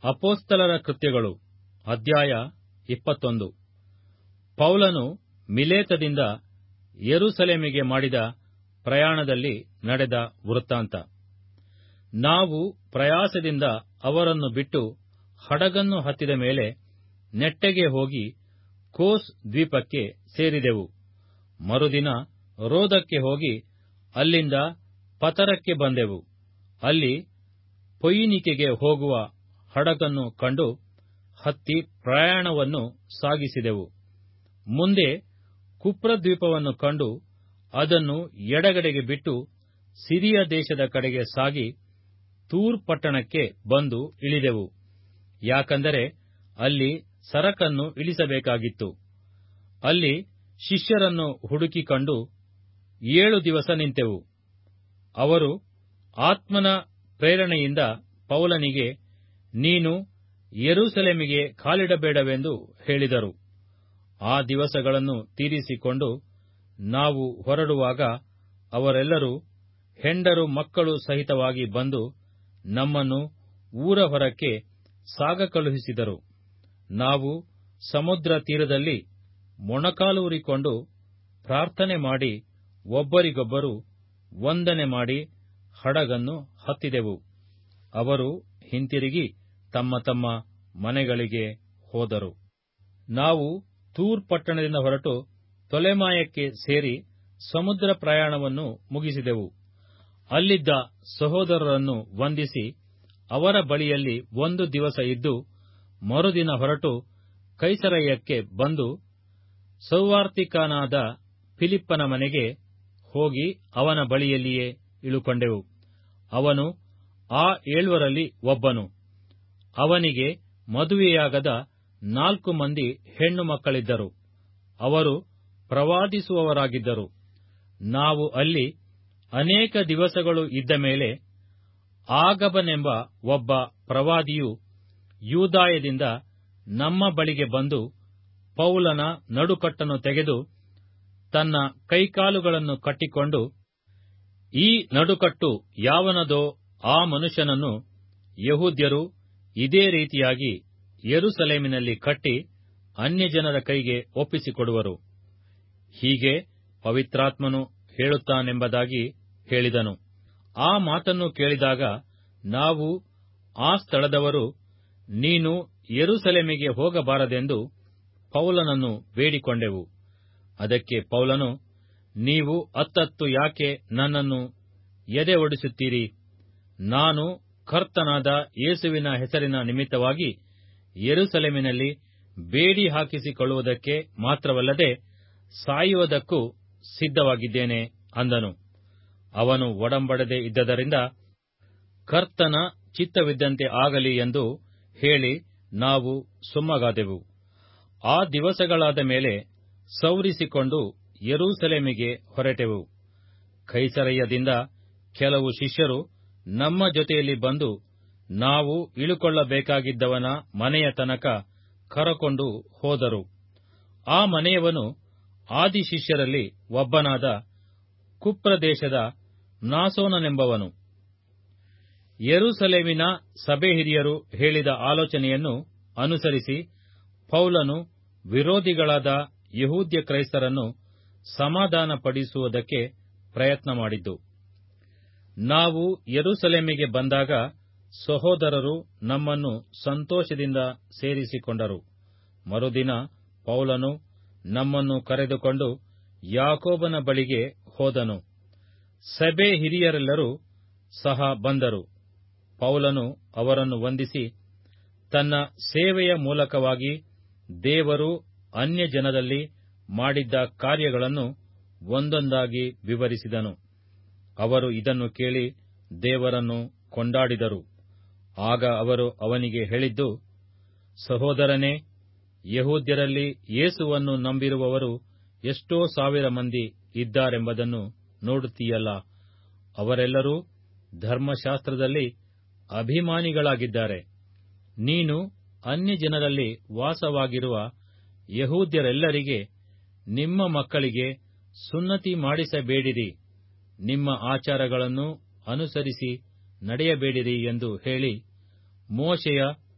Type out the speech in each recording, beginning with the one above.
ಅಪೋಸ್ತಲರ ಕೃತ್ಯಗಳು ಅಧ್ಯಾಯ ಇಪ್ಪತ್ತೊಂದು ಪೌಲನು ಮಿಲೇತದಿಂದ ಯೆರೂಸಲೇಮಿಗೆ ಮಾಡಿದ ಪ್ರಯಾಣದಲ್ಲಿ ನಡೆದ ವೃತ್ತಾಂತ ನಾವು ಪ್ರಯಾಸದಿಂದ ಅವರನ್ನು ಬಿಟ್ಟು ಹಡಗನ್ನು ಹತ್ತಿದ ಮೇಲೆ ನೆಟ್ಟಗೆ ಹೋಗಿ ಕೋಸ್ ದ್ವೀಪಕ್ಕೆ ಸೇರಿದೆವು ಮರುದಿನ ರೋದಕ್ಕೆ ಹೋಗಿ ಅಲ್ಲಿಂದ ಪತರಕ್ಕೆ ಬಂದೆವು ಅಲ್ಲಿ ಫೊಯಿನಿಕೆಗೆ ಹೋಗುವ ಹಡಗನ್ನು ಕಂಡು ಹತ್ತಿ ಪ್ರಯಾಣವನ್ನು ಸಾಗಿಸಿದೆವು ಮುಂದೆ ಕುಪ್ರದ್ವೀಪವನ್ನು ಕಂಡು ಅದನ್ನು ಎಡಗಡೆಗೆ ಬಿಟ್ಟು ಸಿರಿಯ ದೇಶದ ಕಡೆಗೆ ಸಾಗಿ ತೂರ್ ಪಟ್ಟಣಕ್ಕೆ ಬಂದು ಇಳಿದೆವು ಯಾಕಂದರೆ ಅಲ್ಲಿ ಸರಕನ್ನು ಇಳಿಸಬೇಕಾಗಿತ್ತು ಅಲ್ಲಿ ಶಿಷ್ಯರನ್ನು ಹುಡುಕಿ ಕಂಡು ಏಳು ದಿವಸ ನಿಂತೆವು ಅವರು ಆತ್ಮನ ಪ್ರೇರಣೆಯಿಂದ ಪೌಲನಿಗೆ ನೀನು ಯೆರೂಸಲೇಮಿಗೆ ಕಾಲಿಡಬೇಡವೆಂದು ಹೇಳಿದರು ಆ ದಿವಸಗಳನ್ನು ತೀರಿಸಿಕೊಂಡು ನಾವು ಹೊರಡುವಾಗ ಅವರೆಲ್ಲರೂ ಹೆಂಡರು ಮಕ್ಕಳು ಸಹಿತವಾಗಿ ಬಂದು ನಮ್ಮನ್ನು ಊರ ಹೊರಕ್ಕೆ ಸಾಗಕಳುಹಿಸಿದರು ನಾವು ಸಮುದ್ರ ತೀರದಲ್ಲಿ ಮೊಣಕಾಲೂರಿಕೊಂಡು ಪ್ರಾರ್ಥನೆ ಮಾಡಿ ಒಬ್ಬರಿಗೊಬ್ಬರು ವಂದನೆ ಮಾಡಿ ಹಡಗನ್ನು ಹತ್ತಿದೆವು ಅವರು ಹಿಂತಿರುಗಿ ತಮ್ಮ ತಮ್ಮ ಮನೆಗಳಿಗೆ ಹೋದರು ನಾವು ತೂರ್ ಪಟ್ಟಣದಿಂದ ಹೊರಟು ತೊಲೆಮಾಯಕ್ಕೆ ಸೇರಿ ಸಮುದ್ರ ಪ್ರಯಾಣವನ್ನು ಮುಗಿಸಿದೆವು ಅಲ್ಲಿದ್ದ ಸಹೋದರರನ್ನು ವಂದಿಸಿ ಅವರ ಬಳಿಯಲ್ಲಿ ಒಂದು ದಿವಸ ಇದ್ದು ಮರುದಿನ ಹೊರಟು ಕೈಸರಯ್ಯಕ್ಕೆ ಬಂದು ಸೌವಾರ್ತಿಕನಾದ ಫಿಲಿಪ್ಪನ ಮನೆಗೆ ಹೋಗಿ ಅವನ ಬಳಿಯಲ್ಲಿಯೇ ಇಳುಕೊಂಡೆವು ಅವನು ಆ ಏಳ್ವರಲ್ಲಿ ಒಬ್ಬನು ಅವನಿಗೆ ಮದುವೆಯಾಗದ ನಾಲ್ಕು ಮಂದಿ ಹೆಣ್ಣು ಮಕ್ಕಳಿದ್ದರು ಅವರು ಪ್ರವಾದಿಸುವವರಾಗಿದ್ದರು ನಾವು ಅಲ್ಲಿ ಅನೇಕ ದಿವಸಗಳು ಇದ್ದ ಮೇಲೆ ಆಗಬನೆಂಬ ಒಬ್ಬ ಪ್ರವಾದಿಯು ಯೂದಾಯದಿಂದ ನಮ್ಮ ಬಳಿಗೆ ಬಂದು ಪೌಲನ ನಡುಕಟ್ಟನ್ನು ತೆಗೆದು ತನ್ನ ಕೈಕಾಲುಗಳನ್ನು ಕಟ್ಟಿಕೊಂಡು ಈ ನಡುಕಟ್ಟು ಯಾವನದೋ ಆ ಮನುಷ್ಯನನ್ನು ಯಹೂದ್ಯರು ಇದೇ ರೀತಿಯಾಗಿ ಯೆರೂಸಲೇಮಿನಲ್ಲಿ ಕಟ್ಟಿ ಅನ್ಯಜನರ ಕೈಗೆ ಒಪ್ಪಿಸಿಕೊಡುವರು ಹೀಗೆ ಪವಿತ್ರಾತ್ಮನು ಹೇಳುತ್ತಾನೆಂಬುದಾಗಿ ಹೇಳಿದನು ಆ ಮಾತನ್ನು ಕೇಳಿದಾಗ ನಾವು ಆ ಸ್ಥಳದವರು ನೀನು ಯೆರೂಸಲೇಮಿಗೆ ಹೋಗಬಾರದೆಂದು ಪೌಲನನ್ನು ಬೇಡಿಕೊಂಡೆವು ಅದಕ್ಕೆ ಪೌಲನು ನೀವು ಅತ್ತತ್ತು ಯಾಕೆ ನನ್ನನ್ನು ಎದೆ ಒಡಿಸುತ್ತೀರಿ ನಾನು ಕರ್ತನಾದ ಯೇಸುವಿನ ಹೆಸರಿನ ನಿಮಿತ್ತವಾಗಿ ಯೆರೂಸಲೇಮಿನಲ್ಲಿ ಬೇಡಿ ಹಾಕಿಸಿಕೊಳ್ಳುವುದಕ್ಕೆ ಮಾತ್ರವಲ್ಲದೆ ಸಾಯುವುದಕ್ಕೂ ಸಿದ್ಧವಾಗಿದ್ದೇನೆ ಅಂದನು ಅವನು ಒಡಂಬಡದೆ ಇದ್ದದರಿಂದ ಕರ್ತನ ಚಿತ್ತವಿದ್ದಂತೆ ಆಗಲಿ ಎಂದು ಹೇಳಿ ನಾವು ಸುಮ್ಮಗಾದೆವು ಆ ದಿವಸಗಳಾದ ಮೇಲೆ ಸೌರಿಸಿಕೊಂಡು ಯೆರೂಸಲೇಮಿಗೆ ಹೊರಟೆವು ಕೈಸರಯ್ಯದಿಂದ ಕೆಲವು ಶಿಷ್ಯರು ನಮ್ಮ ಜೊತೆಯಲ್ಲಿ ಬಂದು ನಾವು ಇಳುಕೊಳ್ಳಬೇಕಾಗಿದ್ದವನ ಮನೆಯ ತನಕ ಕರಕೊಂಡು ಹೋದರು ಆ ಮನೆಯವನು ಆದಿಶಿಷ್ಯರಲ್ಲಿ ಒಬ್ಬನಾದ ಕುಪ್ರದೇಶದ ನಾಸೋನನೆಂಬವನು ಯೆರೂಸಲೇಮಿನ ಸಭೆ ಹಿರಿಯರು ಹೇಳಿದ ಆಲೋಚನೆಯನ್ನು ಅನುಸರಿಸಿ ಪೌಲನು ವಿರೋಧಿಗಳಾದ ಯಹೂದ್ಯ ಕ್ರೈಸ್ತರನ್ನು ಸಮಾಧಾನಪಡಿಸುವುದಕ್ಕೆ ಪ್ರಯತ್ನ ಮಾಡಿದ್ದು ನಾವು ಯೆರೂಸಲೇಮಿಗೆ ಬಂದಾಗ ಸಹೋದರರು ನಮ್ಮನ್ನು ಸಂತೋಷದಿಂದ ಸೇರಿಸಿಕೊಂಡರು ಮರುದಿನ ಪೌಲನು ನಮ್ಮನ್ನು ಕರೆದುಕೊಂಡು ಯಾಕೋಬನ ಬಳಿಗೆ ಹೋದನು ಸಭೆ ಹಿರಿಯರೆಲ್ಲರೂ ಸಹ ಬಂದರು ಪೌಲನು ಅವರನ್ನು ವಂದಿಸಿ ತನ್ನ ಸೇವೆಯ ಮೂಲಕವಾಗಿ ದೇವರು ಅನ್ಯ ಜನರಲ್ಲಿ ಮಾಡಿದ್ದ ಕಾರ್ಯಗಳನ್ನು ಒಂದೊಂದಾಗಿ ವಿವರಿಸಿದನು ಅವರು ಇದನ್ನು ಕೇಳಿ ದೇವರನ್ನು ಕೊಂಡಾಡಿದರು ಆಗ ಅವರು ಅವನಿಗೆ ಹೇಳಿದ್ದು ಸಹೋದರನೇ ಯಹೂದ್ಯರಲ್ಲಿ ಯೇಸುವನ್ನು ನಂಬಿರುವವರು ಎಷ್ಟೋ ಸಾವಿರ ಮಂದಿ ಇದ್ದಾರೆಂಬುದನ್ನು ನೋಡುತ್ತೀಯಲ್ಲ ಅವರೆಲ್ಲರೂ ಧರ್ಮಶಾಸ್ತ್ರದಲ್ಲಿ ಅಭಿಮಾನಿಗಳಾಗಿದ್ದಾರೆ ನೀನು ಅನ್ಯ ಜನರಲ್ಲಿ ವಾಸವಾಗಿರುವ ಯಹೂದ್ಯರೆಲ್ಲರಿಗೆ ನಿಮ್ಮ ಮಕ್ಕಳಿಗೆ ಸುನ್ನತಿ ಮಾಡಿಸಬೇಡಿರಿ ನಿಮ್ಮ ಆಚಾರಗಳನ್ನು ಅನುಸರಿಸಿ ನಡೆಯಬೇಡಿರಿ ಎಂದು ಹೇಳಿ ಮೋಶೆಯ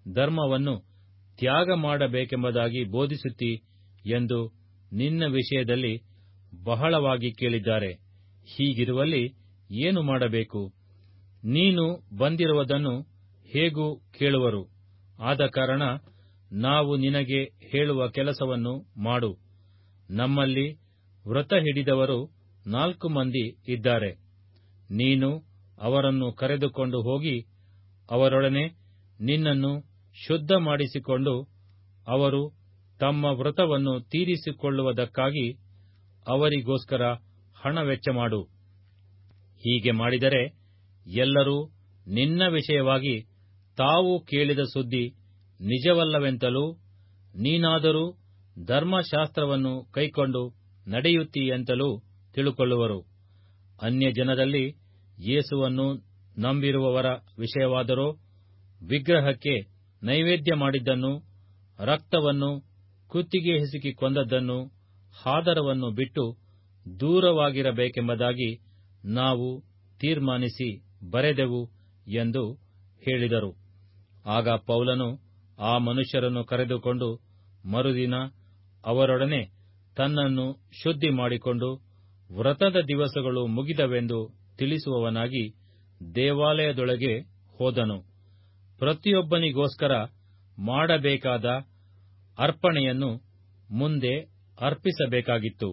ಧರ್ಮವನ್ನು ತ್ಯಾಗ ಮಾಡಬೇಕೆಂಬುದಾಗಿ ಬೋಧಿಸುತ್ತಿ ಎಂದು ನಿನ್ನ ವಿಷಯದಲ್ಲಿ ಬಹಳವಾಗಿ ಕೇಳಿದ್ದಾರೆ ಹೀಗಿರುವಲ್ಲಿ ಏನು ಮಾಡಬೇಕು ನೀನು ಬಂದಿರುವುದನ್ನು ಹೇಗೂ ಕೇಳುವರು ಆದ ಕಾರಣ ನಾವು ನಿನಗೆ ಹೇಳುವ ಕೆಲಸವನ್ನು ಮಾಡು ನಮ್ಮಲ್ಲಿ ವ್ರತ ಹಿಡಿದವರು ನಾಲ್ಕು ಮಂದಿ ಇದ್ದಾರೆ ನೀನು ಅವರನ್ನು ಕರೆದುಕೊಂಡು ಹೋಗಿ ಅವರೊಡನೆ ನಿನ್ನನ್ನು ಶುದ್ಧ ಮಾಡಿಸಿಕೊಂಡು ಅವರು ತಮ್ಮ ವ್ರತವನ್ನು ತೀರಿಸಿಕೊಳ್ಳುವುದಕ್ಕಾಗಿ ಅವರಿಗೋಸ್ಕರ ಹಣ ವೆಚ್ಚ ಮಾಡು ಹೀಗೆ ಮಾಡಿದರೆ ಎಲ್ಲರೂ ನಿನ್ನ ವಿಷಯವಾಗಿ ತಾವು ಕೇಳಿದ ಸುದ್ದಿ ನಿಜವಲ್ಲವೆಂತಲೂ ನೀನಾದರೂ ಧರ್ಮಶಾಸ್ತ್ರವನ್ನು ಕೈಕೊಂಡು ನಡೆಯುತ್ತಿ ಎಂತಲೂ ತಿಳುಕೊಳ್ಳುವರು ಅನ್ಯಜನದಲ್ಲಿ ಯೇಸುವನ್ನು ನಂಬಿರುವವರ ವಿಷಯವಾದರೋ ವಿಗ್ರಹಕ್ಕೆ ನೈವೇದ್ಯ ಮಾಡಿದ್ದನ್ನು ರಕ್ತವನ್ನು ಕುತ್ತಿಗೆ ಹಿಸುಕಿ ಕೊಂದದ್ದನ್ನು ಹಾದರವನ್ನು ಬಿಟ್ಟು ದೂರವಾಗಿರಬೇಕೆಂಬುದಾಗಿ ನಾವು ತೀರ್ಮಾನಿಸಿ ಬರೆದೆವು ಎಂದು ಹೇಳಿದರು ಆಗ ಪೌಲನು ಆ ಮನುಷ್ಯರನ್ನು ಕರೆದುಕೊಂಡು ಮರುದಿನ ಅವರೊಡನೆ ತನ್ನನ್ನು ಶುದ್ಧಿ ಮಾಡಿಕೊಂಡು ವ್ರತದ ದಿವಸಗಳು ಮುಗಿದವೆಂದು ತಿಳಿಸುವವನಾಗಿ ದೇವಾಲಯದೊಳಗೆ ಹೋದನು ಪ್ರತಿಯೊಬ್ಬನಿಗೋಸ್ಕರ ಮಾಡಬೇಕಾದ ಅರ್ಪಣೆಯನ್ನು ಮುಂದೆ ಅರ್ಪಿಸಬೇಕಾಗಿತ್ತು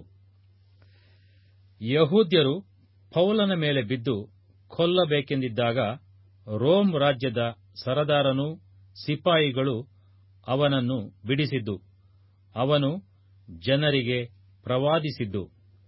ಯಹೂದ್ಯರು ಪೌಲನ ಮೇಲೆ ಬಿದ್ದು ಕೊಲ್ಲಬೇಕೆಂದಿದ್ದಾಗ ರೋಮ್ ರಾಜ್ಯದ ಸರದಾರನೂ ಸಿಪಾಯಿಗಳು ಅವನನ್ನು ಬಿಡಿಸಿದ್ದು ಅವನು ಜನರಿಗೆ ಪ್ರವಾದಿಸಿದ್ದು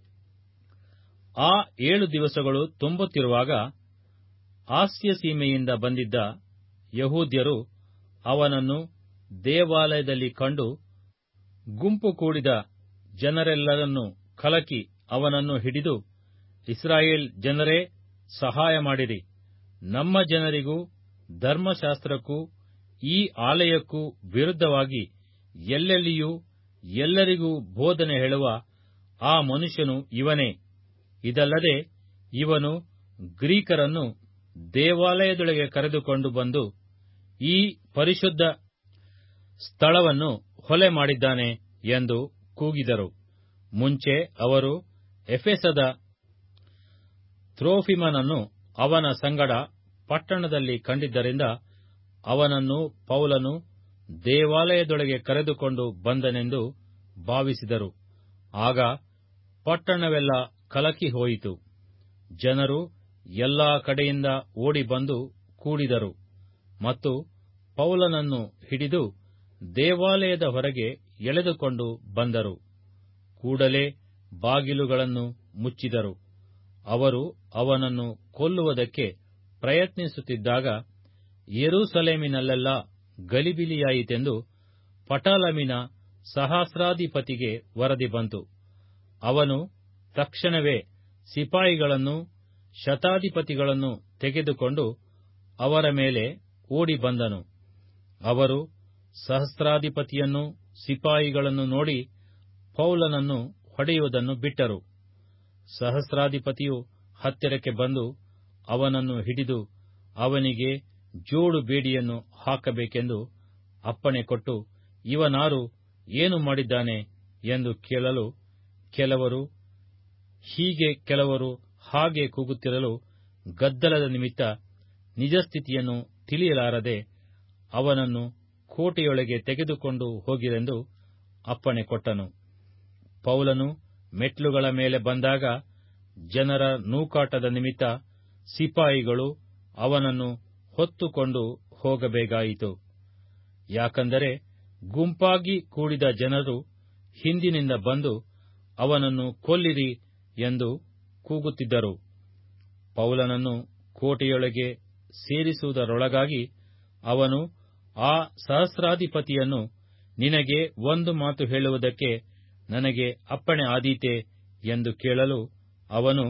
ಆ ಏಳು ದಿವಸಗಳು ತುಂಬುತ್ತಿರುವಾಗ ಆಸ್ಯ ಸೀಮೆಯಿಂದ ಬಂದಿದ್ದ ಯಹೂದ್ಯರು ಅವನನ್ನು ದೇವಾಲಯದಲ್ಲಿ ಕಂಡು ಗುಂಪು ಕೂಡಿದ ಜನರೆಲ್ಲರನ್ನು ಕಲಕಿ ಅವನನ್ನು ಹಿಡಿದು ಇಸ್ರಾಯೇಲ್ ಜನರೇ ಸಹಾಯ ಮಾಡಿರಿ ನಮ್ಮ ಜನರಿಗೂ ಧರ್ಮಶಾಸ್ತ್ರಕ್ಕೂ ಈ ಆಲಯಕ್ಕೂ ವಿರುದ್ಧವಾಗಿ ಎಲ್ಲೆಲ್ಲಿಯೂ ಎಲ್ಲರಿಗೂ ಬೋಧನೆ ಹೇಳುವ ಆ ಮನುಷ್ಯನು ಇವನೇ ಇದಲ್ಲದೆ ಇವನು ಗ್ರೀಕರನ್ನು ದೇವಾಲಯದೊಳಗೆ ಕರೆದುಕೊಂಡು ಬಂದು ಈ ಪರಿಶುದ್ಧ ಸ್ಥಳವನ್ನು ಹೊಲೆ ಮಾಡಿದ್ದಾನೆ ಎಂದು ಕೂಗಿದರು ಮುಂಚೆ ಅವರು ಎಫೆಸದ ತ್ರೋಫಿಮನನ್ನು ಅವನ ಸಂಗಡ ಪಟ್ಟಣದಲ್ಲಿ ಕಂಡಿದ್ದರಿಂದ ಅವನನ್ನು ಪೌಲನು ದೇವಾಲಯದೊಳಗೆ ಕರೆದುಕೊಂಡು ಬಂದನೆಂದು ಭಾವಿಸಿದರು ಆಗ ಪಟ್ಟಣವೆಲ್ಲ ಕಲಕಿ ಹೋಯಿತು ಜನರು ಎಲ್ಲಾ ಕಡೆಯಿಂದ ಓಡಿ ಬಂದು ಕೂಡಿದರು ಮತ್ತು ಪೌಲನನ್ನು ಹಿಡಿದು ದೇವಾಲಯದ ಹೊರಗೆ ಎಳೆದುಕೊಂಡು ಬಂದರು ಕೂಡಲೇ ಬಾಗಿಲುಗಳನ್ನು ಮುಚ್ಚಿದರು ಅವರು ಅವನನ್ನು ಕೊಲ್ಲುವುದಕ್ಕೆ ಪ್ರಯತ್ನಿಸುತ್ತಿದ್ದಾಗ ಯೆರೂಸಲೇಮಿನಲ್ಲೆಲ್ಲ ಗಲಿಬಿಲಿಯಾಯಿತೆಂದು ಪಟಾಲಮಿನ ಸಹಸ್ರಾಧಿಪತಿಗೆ ವರದಿ ಬಂತು ಅವನು ತಕ್ಷಣವೇ ಸಿಪಾಯಿಗಳನ್ನು ಶತಾಧಿಪತಿಗಳನ್ನು ತೆಗೆದುಕೊಂಡು ಅವರ ಮೇಲೆ ಓಡಿ ಬಂದನು ಅವರು ಸಹಸ್ರಾಧಿಪತಿಯನ್ನು ಸಿಪಾಯಿಗಳನ್ನು ನೋಡಿ ಪೌಲನನ್ನು ಹೊಡೆಯುವುದನ್ನು ಬಿಟ್ಟರು ಸಹಸ್ರಾಧಿಪತಿಯು ಹತ್ತಿರಕ್ಕೆ ಬಂದು ಅವನನ್ನು ಹಿಡಿದು ಅವನಿಗೆ ಜೋಡು ಬೇಡಿಯನ್ನು ಹಾಕಬೇಕೆಂದು ಅಪ್ಪಣೆ ಕೊಟ್ಟು ಇವನಾರು ಏನು ಮಾಡಿದ್ದಾನೆ ಎಂದು ಕೇಳಲು ಕೆಲವರು ಹೀಗೆ ಕೆಲವರು ಹಾಗೆ ಕೂಗುತ್ತಿರಲು ಗದ್ದಲದ ನಿಮಿತ್ತ ನಿಜಸ್ಥಿತಿಯನ್ನು ತಿಳಿಯಲಾರದೆ ಅವನನ್ನು ಕೋಟೆಯೊಳಗೆ ತೆಗೆದುಕೊಂಡು ಹೋಗಿರೆಂದು ಅಪ್ಪಣೆ ಕೊಟ್ಟನು ಪೌಲನು ಮೆಟ್ಲುಗಳ ಮೇಲೆ ಬಂದಾಗ ಜನರ ನೂಕಾಟದ ನಿಮಿತ್ತ ಸಿಪಾಯಿಗಳು ಅವನನ್ನು ಹೊತ್ತುಕೊಂಡು ಹೋಗಬೇಕಾಯಿತು ಯಾಕಂದರೆ ಗುಂಪಾಗಿ ಕೂಡಿದ ಜನರು ಹಿಂದಿನಿಂದ ಬಂದು ಅವನನ್ನು ಕೊಲ್ಲಿರಿ ಎಂದು ಕೂಗುತ್ತಿದ್ದರು ಪೌಲನನ್ನು ಕೋಟೆಯೊಳಗೆ ಸೇರಿಸುವುದರೊಳಗಾಗಿ ಅವನು ಆ ಸಹಸ್ರಾಧಿಪತಿಯನ್ನು ನಿನಗೆ ಒಂದು ಮಾತು ಹೇಳುವುದಕ್ಕೆ ನನಗೆ ಅಪ್ಪಣೆ ಆದೀತೆ ಎಂದು ಕೇಳಲು ಅವನು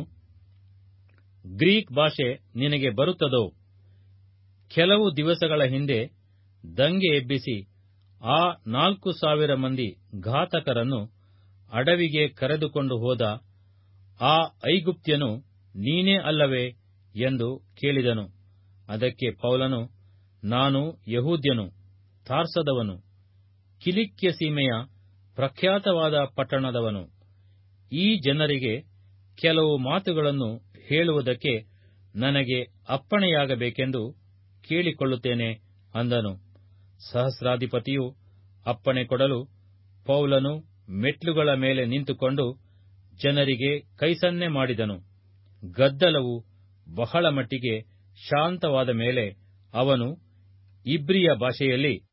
ಗ್ರೀಕ್ ಭಾಷೆ ನಿನಗೆ ಬರುತ್ತದೋ ಕೆಲವು ದಿವಸಗಳ ಹಿಂದೆ ದಂಗೆ ಎಬ್ಬಿಸಿ ಆ ನಾಲ್ಕು ಸಾವಿರ ಮಂದಿ ಘಾತಕರನ್ನು ಅಡವಿಗೆ ಕರೆದುಕೊಂಡು ಹೋದ ಆ ಐಗುಪ್ತ್ಯನು ನೀನೇ ಅಲ್ಲವೇ ಎಂದು ಕೇಳಿದನು ಅದಕ್ಕೆ ಪೌಲನು ನಾನು ಯಹೂದ್ಯನು ತಾರ್ಸದವನು ಕಿಲಿಕ್ಯ ಸೀಮೆಯ ಪ್ರಖ್ಯಾತವಾದ ಪಟ್ಟಣದವನು ಈ ಜನರಿಗೆ ಕೆಲವು ಮಾತುಗಳನ್ನು ಹೇಳುವುದಕ್ಕೆ ನನಗೆ ಅಪ್ಪಣೆಯಾಗಬೇಕೆಂದು ಕೇಳಿಕೊಳ್ಳುತ್ತೇನೆ ಅಂದನು ಸಹಸ್ರಾಧಿಪತಿಯು ಅಪ್ಪಣೆ ಕೊಡಲು ಪೌಲನು ಮೆಟ್ಲುಗಳ ಮೇಲೆ ನಿಂತುಕೊಂಡು ಜನರಿಗೆ ಕೈಸನ್ನೆ ಮಾಡಿದನು ಗದ್ದಲವು ಬಹಳ ಮಟ್ಟಿಗೆ ಶಾಂತವಾದ ಮೇಲೆ ಅವನು ಇಬ್ರಿಯ ಭಾಷೆಯಲ್ಲಿ